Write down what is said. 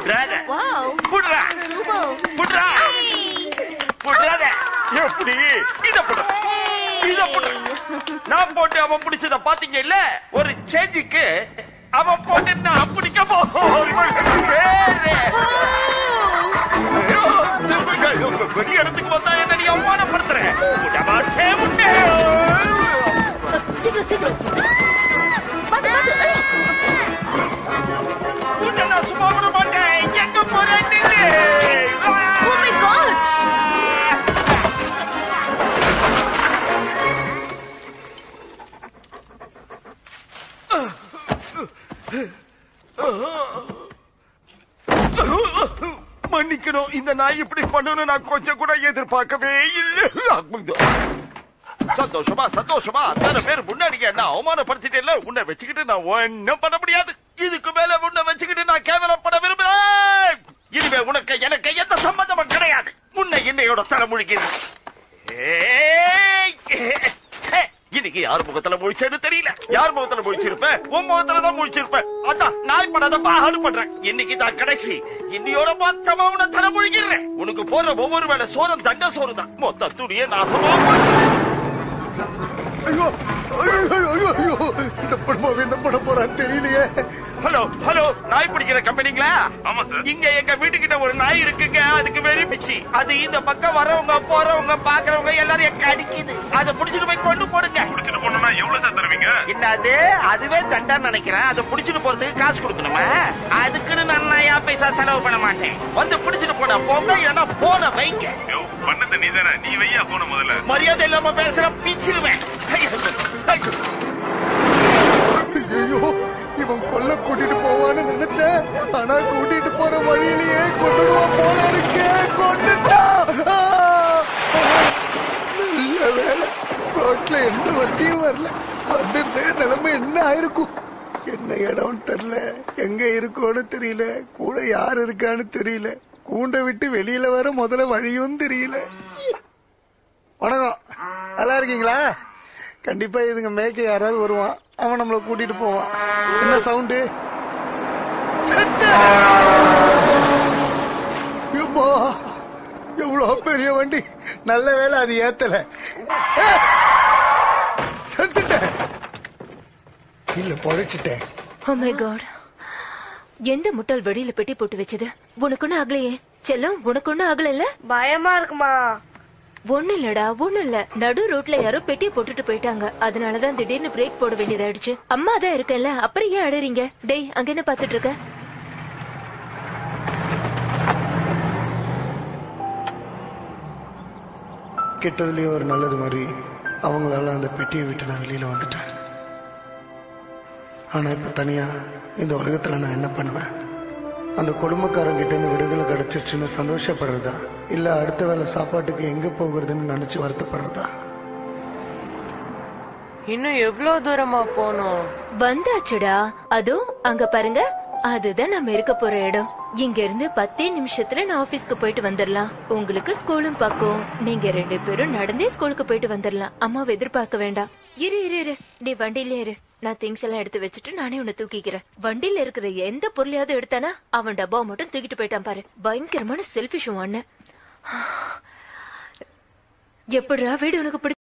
புடுறாத wow புடுறா super புடுறா புடுறாத எப்படி இத புடு இத புடு நான் போட்டு அவன் பிடிச்சத பாத்தீங்க இல்ல ஒரு சேஞ்சுக்கு அவன் போட்டு நான் பிடிக்க போறேன் ஐயோ, சிம்பிள்கள், உங்க பெரிய இடத்துக்கு வந்தா என்ன நீ அவமானப்படுத்துறேன் விட மாட்டேன் உன்னை. சீக்கிரம் சீக்கிரம் பாத்து பாத்து ஏய். உன்னை நான் சும்மா விட மாட்டேன் எங்க போறேன் நில்லு. Oh my god மன்னிக்கணும் இந்த நாய் இப்படி பண்ணணும் நான் கொஞ்சம் கூட எதிர்பார்க்கவே இல்லை சந்தோஷமா சந்தோஷமா அத்தனை பேர் முன்னாடி என்ன அவமானப்படுத்திட்டேன்ல உன்னை வச்சுக்கிட்டு நான் ஒன்னும் பண்ண முடியாது இதுக்கு மேல உன்னை வச்சுக்கிட்டு நான் கேவலப்பட விரும்புறேன் இனிமே உனக்கு எனக்கு எந்த சம்பந்தமும் கிடையாது உன்னை என்னையோட தலைமுழிக்கிறது ஏய், ச்சே, இன்னைக்கு யார் முகத்துல முழிச்சேன்னு தெரியல யார் முகத்துல முழிச்சிருப்ப உன் முகத்துல தான் முழிச்சிருப்ப அதான் நாய் படாத பாடு பண்றேன் இன்னைக்கு தான் கடைசி இன்னையோட மொத்தமா உன்னை தலை முழிக்கிறேன் உனக்கு போற ஒவ்வொரு வேளை சோறும் தண்ட சோறு தான் மொத்த துணியே நாசமா போச்சு ஐயோ ஐயோ ஐயோ ஐயோ இந்த படமாவே என்ன பண்ண போறான்னு தெரியலையே ஹலோ ஹலோ நாய் பிடிக்கிற கம்பெனிங்களா ஆமா சார் இங்க எங்க வீட்டுக்கிட்ட ஒரு நாய் இருக்குங்க அதுக்கு வெறி பிச்சு அது இந்த பக்கம் வரவங்க போறவங்க பாக்குறவங்க எல்லாரும் கடிக்குது அதை புடிச்சிட்டு போய் கொண்டு போடுங்க குடிச்சிட்டு போனோம்னா எவ்வளவு சார் தருவீங்க என்னது அதுவே தண்டான்னு நினைக்கிறேன் அதை புடிச்சிட்டு போறதுக்கு காசு கொடுக்கணுமா அதுக்குன்னு நான் நாயா பைசா செலவு பண்ண மாட்டேன் வந்து புடிச்சிட்டு போனா போங்க ஏன்னா போன வைங்க யோ பண்ணது நீ தானே நீ வையா போன முதல்ல மரியாதை இல்லாம பேசுற பிச்சிருவேன் ஐயோ, ஐயோ. ஐயோ இவன் கொல்ல கூட்டிட்டு போவான்னு நினைச்சேன் ஆனா கூட்டிட்டு போற வழியிலேயே கொண்டுடுவான் போல இருக்கே கொண்டுட்டா நல்ல வேலை ரோட்ல எந்த வண்டியும் வரல வந்திருந்தே நிலைமை என்ன ஆயிருக்கும் என்ன இடம் தெரியல எங்க இருக்கோன்னு தெரியல கூட யார் இருக்கான்னு தெரியல கூண்டை விட்டு வெளியில வர முதல்ல வழியும் தெரியல வணக்கம் நல்லா இருக்கீங்களா கண்டிப்பா இதுங்க மேய்க்க யாராவது வருவான் அவன் நம்மள கூட்டிட்டு போவான் என்ன சவுண்டு எவ்வளவு பெரிய வண்டி நல்ல வேலை அது ஏத்தல ஏ! செத்துட்டேன் இல்ல பொழைச்சிட்டேன் Oh my god எந்த முட்டாள் வெடியில பெட்டி போட்டு வச்சது உனக்கு ஒண்ணு ஆகலையே செல்லம் உனக்கு ஒண்ணு ஆகல பயமா இருக்குமா ஒண்ணு இல்லடா ஒண்ணு இல்ல நடு ரோட்ல யாரோ பெட்டியை போட்டுட்டு போயிட்டாங்க அதனாலதான் திடீர்னு பிரேக் போட வேண்டியதாயிடுச்சு அம்மா தான் இருக்கல அப்புறம் ஏன் அழறீங்க டேய் அங்க என்ன பாத்துட்டு இருக்க கெட்டதுலயும் ஒரு நல்லது மாதிரி அவங்களால அந்த பெட்டியை விட்டு நான் வெளியில வந்துட்டேன் ஆனா இப்ப தனியா இந்த உலகத்துல நான் என்ன பண்ணுவேன் அந்த குடும்பக்காரங்க கிட்ட இருந்து விடுதலை கிடைச்சிருச்சுன்னு சந்தோஷப்படுறதா இல்ல அடுத்த வேளை சாப்பாட்டுக்கு எங்க போகிறதுன்னு நினைச்சு வருத்தப்படுறதா இன்னும் எவ்வளவு தூரமா போகணும் வந்தாச்சுடா அதோ அங்க பாருங்க அதுதான் நம்ம இருக்க போற இடம் இங்க இருந்து பத்தே நிமிஷத்துல நான் ஆபீஸ்க்கு போயிட்டு வந்துடலாம் உங்களுக்கு ஸ்கூலும் பக்கம் நீங்க ரெண்டு பேரும் நடந்தே ஸ்கூலுக்கு போயிட்டு வந்துடலாம் அம்மாவை எதிர்பார்க்க வேண்டாம் இரு இரு இரு நீ வண்டியில இரு நான் திங்ஸ் எல்லாம் எடுத்து வச்சுட்டு நானே உன்னை தூக்கிக்கிறேன் வண்டியில இருக்கிற எந்த பொருளையாவது எடுத்தானா அவன் டப்பாவை மட்டும் தூக்கிட்டு போயிட்டான் பாரு பயங்கரமான செல்பிஷ் அண்ணன் எப்படிடா வீடு உனக்கு பிடிச்ச